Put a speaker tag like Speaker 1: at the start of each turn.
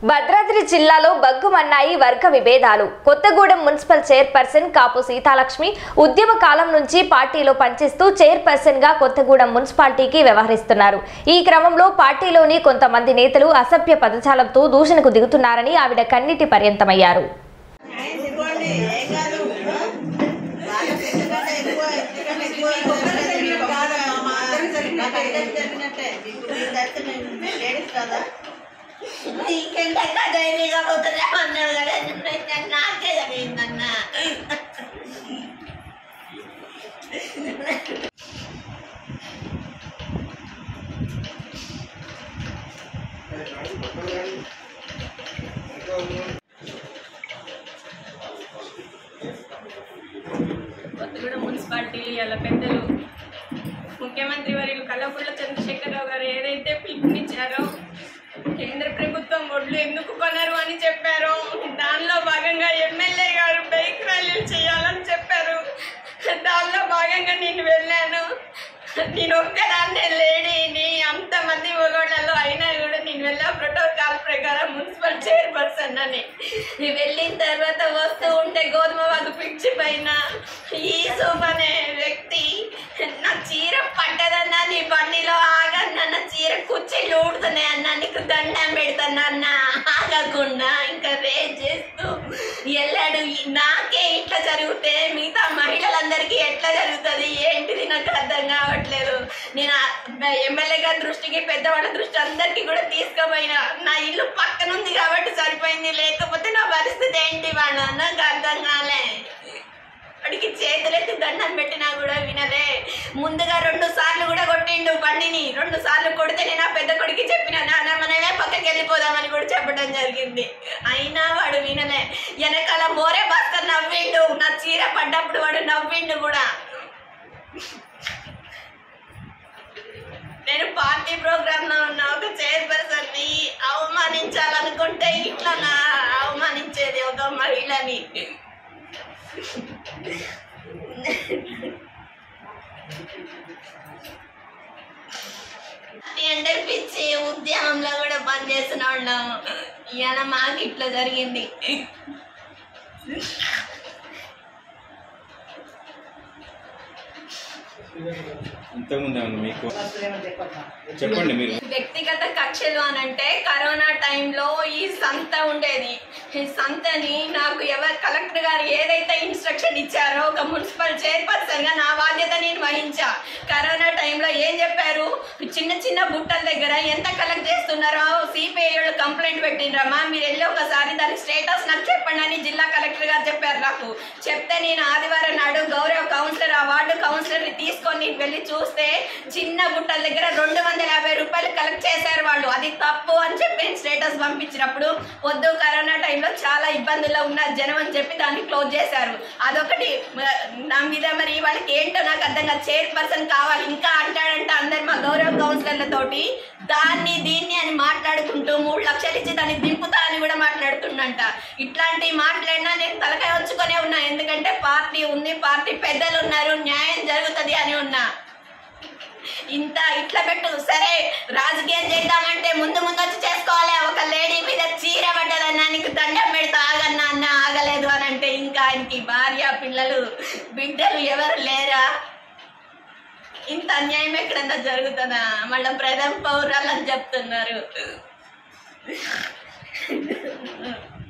Speaker 1: భద్రాద్రి జిల్లాలో బగ్గుమన్నాయి వర్గ విభేదాలు కొత్తగూడెం మున్సిపల్ చైర్పర్సన్ కాపు సీతాలక్ష్మి ఉద్యమ కాలం నుంచి పార్టీలో పనిచేస్తూ చైర్పర్సన్ గా కొత్తగూడెం మున్సిపాలిటీకి వ్యవహరిస్తున్నారు ఈ క్రమంలో పార్టీలోని కొంతమంది నేతలు అసభ్య పదజాలంతో దూషణకు దిగుతున్నారని ఆవిడ కన్నీటి పర్యంతమయ్యారు
Speaker 2: ఇదిగోండి, ఏం కాదు. వాళ్ళ ఎందుకంటే ఎక్కువ, ఎందుకంటే ఎక్కువ ఇంకొకరు మీరు కాదమ్మా, మా అందరం జరిగినట్టే. అందరికి జరిగినట్టే. ఇప్పుడు ఈ దర్శనం నేను లేడీస్ కదా
Speaker 3: నీకెంత ధైర్యంగా పోతుందా అన్నాడు కదా నేను నాకే జరిగిందన్న
Speaker 4: కొత్తగూడెం మున్సిపాలిటీలు ఇవాళ పెద్దలు ముఖ్యమంత్రి వర్యులు కల్లపుల్ల చంద్రశేఖరరావు గారు ఏదైతే పిలుపునిచ్చారో కేంద్ర ప్రభుత్వం ఒడ్లు ఎందుకు కొనరు అని చెప్పారో దానిలో భాగంగా ఎమ్మెల్యే గారు బైక్ ర్యాలీలు చేయాలని చెప్పారు దానిలో భాగంగా నేను వెళ్ళాను నేను ఒక్కదాన్నే లేడీని అంతమంది మగోళ్ళలో అయినా కూడా నేను వెళ్ళా ప్రోటోకాల్ ప్రకారం మున్సిపల్ చైర్పర్సన్ అని నేను వెళ్ళిన తర్వాత వస్తూ ఉంటే గోధుమ వాగు పిచ్చి పైన ఈ సోమ అనే వ్యక్తి నా చీర పడ్డదన్నా నీ బండిలో ఆగన్నా నా చీర కుర్చీలు ఊడుతున్నాయి అన్న నీకు దండం పెడతాను అన్న ఆగకుండా ఇంకా రేజ్ చేస్తూ వెళ్ళాడు ఈ- నాకే ఇట్లా జరిగితే మిగతా మహిళలందరికీ ఎట్లా జరుగుతుంది ఏంటిది నాకు అర్థం కావట్లేదు నేను ఆ ఎమ్మెల్యే గారి దృష్టికి పెద్దవాళ్ళ దృష్టి అందరికీ కూడా తీసుకుపోయినా నా ఇల్లు పక్కన ఉంది కాబట్టి సరిపోయింది లేకపోతే నా పరిస్థితి ఏంటి వాళ్ళ నాకు అర్థం కాలే వాడికి చేతులెత్తి దండం పెట్టినా కూడా వినలే ముందుగా రెండు సార్లు కూడా కొట్టిండు బండిని రెండు సార్లు కొడితే నేను ఆ పెద్ద కొడుకు చెప్పిన నాన్న మనమే పక్కకి వెళ్ళిపోదామని కూడా చెప్పడం జరిగింది అయినా వాడు వినలే వెనకాల మోరే భాస్కర్ నవ్విండు నా చీర పడ్డప్పుడు వాడు నవ్విండు కూడా నేను పార్టీ ప్రోగ్రామ్ లో ఉన్న ఒక చైర్పర్సన్ ని అవమానించాలనుకుంటే ఇట్లా నా అవమానించేది ఒక మహిళని అంటే పిచ్చి ఉద్యమంలో కూడా పనిచేసిన వాళ్ళం ఇవాళ మాకు ఇట్లా జరిగింది
Speaker 5: ఇంతకుముందు ఏమన్నా మీకు చెప్పండి మీరు
Speaker 4: వ్యక్తిగత కక్షలు అని అంటే కరోనా టైంలో ఈ సంత ఉండేది ఈ సంతని నాకు ఎవరు కలెక్టర్ గారు ఏదైతే ఇన్స్ట్రక్షన్ ఇచ్చారో ఒక మున్సిపల్ చైర్పర్సన్ గా నా బాధ్యత నేను వహించా కరోనా టైంలో ఏం చెప్పారు చిన్న చిన్న బుట్టల దగ్గర ఎంత కలెక్ట్ చేస్తున్నారో సిపిఐ వాళ్ళు కంప్లైంట్ పెట్టిండ్రమ్మా మీరు వెళ్ళి ఒకసారి దాని స్టేటస్ నాకు చెప్పండి అని జిల్లా కలెక్టర్ గారు చెప్పారు నాకు చెప్తే నేను ఆదివారం నాడు గౌరవ కౌన్సిలర్ ఆ వార్డు కౌన్సిలర్ ని తీసుకొని వెళ్ళి చూస్తే చిన్న బుట్టల దగ్గర రెండు వందల యాభై రూపాయలు కలెక్ట్ చేశారు వాళ్ళు అది తప్పు అని చెప్పి స్టేటస్ పంపించినప్పుడు వద్దు కరోనా టైంలో చాలా ఇబ్బందుల్లో ఉన్న జనం అని చెప్పి దాన్ని క్లోజ్ చేశారు అదొకటి మ- నా మీద మరి వాళ్ళకి ఏంటో నాకు అర్థం కాదు చైర్పర్సన్ కావాలి ఇంకా అంటాడంట అందరు మా గౌరవ కౌన్సిలర్లతోటి దాన్ని దీన్ని అని మాట్లాడుకుంటూ మూడు లక్షలు ఇచ్చి దాన్ని దింపుతా అని కూడా మాట్లాడుతుండంట ఇట్లాంటి మాట్లాడినా నేను తలకాయ వచ్చుకొనే ఉన్నా ఎందుకంటే పార్టీ ఉంది పార్టీ పెద్దలు ఉన్నారు న్యాయం జరుగుతుంది అని ఉన్నా ఇంత ఇట్లా పెట్టు సరే రాజకీయం చేద్దామంటే ముందు ముందు వచ్చి చేసుకోవాలి ఒక లేడీ మీద చీర పడ్డదన్నా నీకు దండం పెడతా ఆగన్నా అన్న ఆగలేదు అని అంటే ఇంకా ఆయనకి భార్య పిల్లలు బిడ్డలు ఎవరు లేరా ఇంత అన్యాయం ఎక్కడన్నా జరుగుతుందా మళ్ళీ ప్రథమ పౌరాలని చెప్తున్నారు